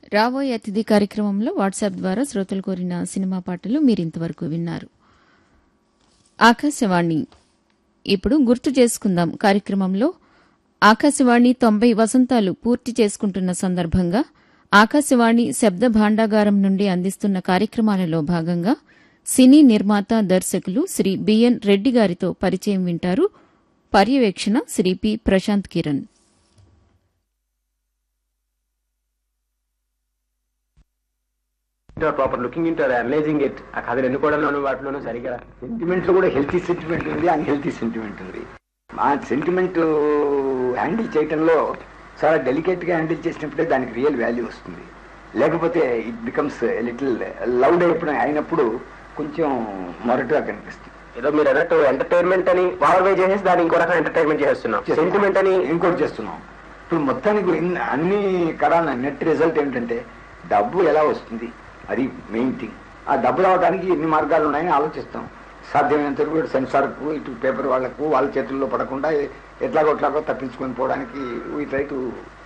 రాబోయే అతిథి కార్యక్రమంలో వాట్సాప్ ద్వారా శ్రోతలు కోరిన సినిమా పాటలు మీరింతవరకు విన్నారు ఆకాశవాణి ఇప్పుడు గుర్తు చేసుకుందాం కార్యక్రమంలో ఆకాశవాణి తొంభై వసంతాలు పూర్తి చేసుకుంటున్న సందర్భంగా ఆకాశవాణి శబ్ద భాండాగారం నుండి అందిస్తున్న కార్యక్రమాలలో భాగంగా సినీ నిర్మాత దర్శకులు శ్రీ బిఎన్ రెడ్డి గారితో పరిచయం వింటారు పర్యవేక్షణ Shri P Prashanth Kiran proper looking into analysing it ఆ కథను ఎన్నుకోవడంలోనూ వాటిలోనూ సరిగా సెంటిమెంట్ లో కూడా హెల్తీ సెంటిమెంట్ ఉంది అన్హెల్తీ సెంటిమెంట్ ఉంది ఆ సెంటిమెంట్ హ్యాండిల్ చేయటంలో చాలా డెలికేట్ గా హ్యాండిల్ చేసినప్పుడే దానికి రియల్ వాల్యూ వస్తుంది లేకపోతే ఇట్ బికమ్స్ లిటిల్ లౌడ్ అయిపోయిన అయినప్పుడు కొంచెం మొరటుగా కనిపిస్తుంది ఏదో మీరు అన్నట్టు ఎంటర్టైన్మెంట్ అని ఓవర్ వే చేసేసి దాన్ని ఇంకో రకం ఎంటర్టైన్మెంట్ చేస్తున్నాం సెంటిమెంట్ అని ఇంకోటి చేస్తున్నాం ఇప్పుడు మొత్తానికి ఇన్ని- అన్ని కరాల నెట్ రిజల్ట్ ఏంటంటే డబ్బు ఎలా వస్తుంది అది మెయిన్ థింగ్ ఆ డబ్బు రావడానికి ఎన్ని మార్గాలు ఉన్నాయని ఆలోచిస్తాం సాధ్యమైనంత వరకు ఇటు సెన్సార్కు ఇటు పేపర్ వాళ్లకు వాళ్ళ చేతుల్లో పడకుండా ఎట్లాగో ఎట్లాగో తప్పించుకొని పోవడానికి వీ ట్రై టు